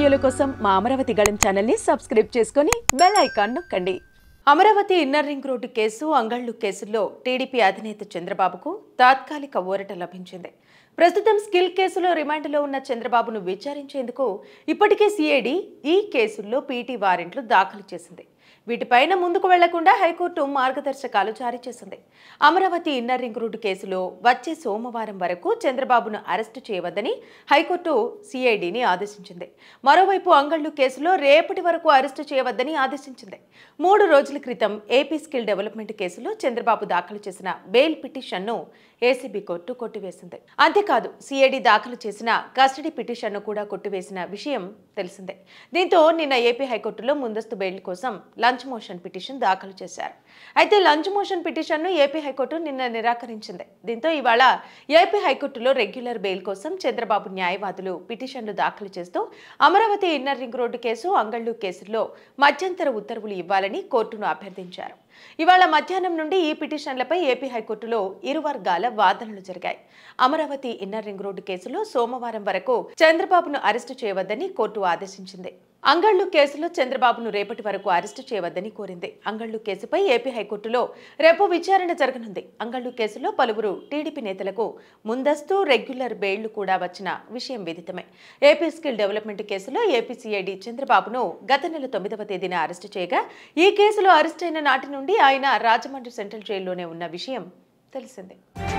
వీడియోల కోసం మా అమరావతి గళం ఛానల్ని సబ్స్క్రైబ్ చేసుకొని బెల్ ఐకాన్ నొక్కండి Amaravati inner ring road case Angallu కేసుల్లో టీడీపీ అధినేత చంద్రబాబుకు తాత్కాలిక ఊరట లభించింది ప్రస్తుతం స్కిల్ కేసులో రిమాండ్లో ఉన్న చంద్రబాబును విచారించేందుకు ఇప్పటికే సిఐడి ఈ కేసుల్లో పీటీ వారెంట్లు దాఖలు చేసింది వీటిపైన ముందుకు వెళ్లకుండా హైకోర్టు మార్గదర్శకాలు జారీ చేసింది అమరావతి ఇన్నర్ రింగ్ రోడ్డు కేసులో వచ్చే సోమవారం వరకు చంద్రబాబును అరెస్టు చేయవద్దని హైకోర్టు సిఐడిని ఆదేశించింది మరోవైపు అంగళ్ళు కేసులో రేపటి వరకు అరెస్టు చేయవద్దని ఆదేశించింది మూడు రోజుల క్రితం ఏపీ స్కిల్ డెవలప్మెంట్ కేసులో చంద్రబాబు దాఖలు చేసిన బెయిల్ పిటిషన్ను ఏసీబీ కోర్టు కొట్టివేసింది అంతేకాదు సిఐడి దాఖలు చేసిన కస్టడీ పిటిషన్ను కూడా కొట్టివేసిన విషయం తెలిసిందే దీంతో నిన్న ఏపీ హైకోర్టులో ముందస్తు బెయిల్ కోసం లంచ్ మోషన్ పిటిషన్ దాఖలు చేశారు అయితే లంచ్ మోషన్ పిటిషన్ను ఏపీ హైకోర్టు నిన్న నిరాకరించింది దీంతో ఇవాళ ఏపీ హైకోర్టులో రెగ్యులర్ బెయిల్ కోసం చంద్రబాబు న్యాయవాదులు పిటిషన్లు దాఖలు చేస్తూ Amaravati inner ring road case Angallu కేసుల్లో మధ్యంతర ఉత్తర్వులు ఇవ్వాలని కోర్టును అభ్యర్థించారు ఇవాళ మధ్యాహ్నం నుండి ఈ పిటిషన్లపై ఏపీ హైకోర్టులో ఇరు వర్గాల వాదనలు జరిగాయి అమరావతి ఇన్నర్ రింగ్ రోడ్డు కేసులో సోమవారం వరకు చంద్రబాబును అరెస్టు చేయవద్దని కోర్టు ఆదేశించింది అంగళ్ళు కేసులో చంద్రబాబును రేపటి వరకు అరెస్టు చేయవద్దని కోరింది అంగళ్ళు కేసుపై ఏపీ హైకోర్టులో రేపు విచారణ జరగనుంది అంగళ్ళు కేసులో పలువురు టీడీపీ నేతలకు ముందస్తు రెగ్యులర్ బెయిళ్లు కూడా వచ్చిన విషయం విదితమే ఏపీ స్కిల్ డెవలప్మెంట్ కేసులో ఏపీ సిఐడి చంద్రబాబును గత నెల తొమ్మిదవ తేదీన అరెస్టు చేయగా ఈ కేసులో అరెస్ట్ అయిన నాటి నుండి ఆయన రాజమండ్రి సెంట్రల్ జైల్లోనే ఉన్న విషయం తెలిసిందే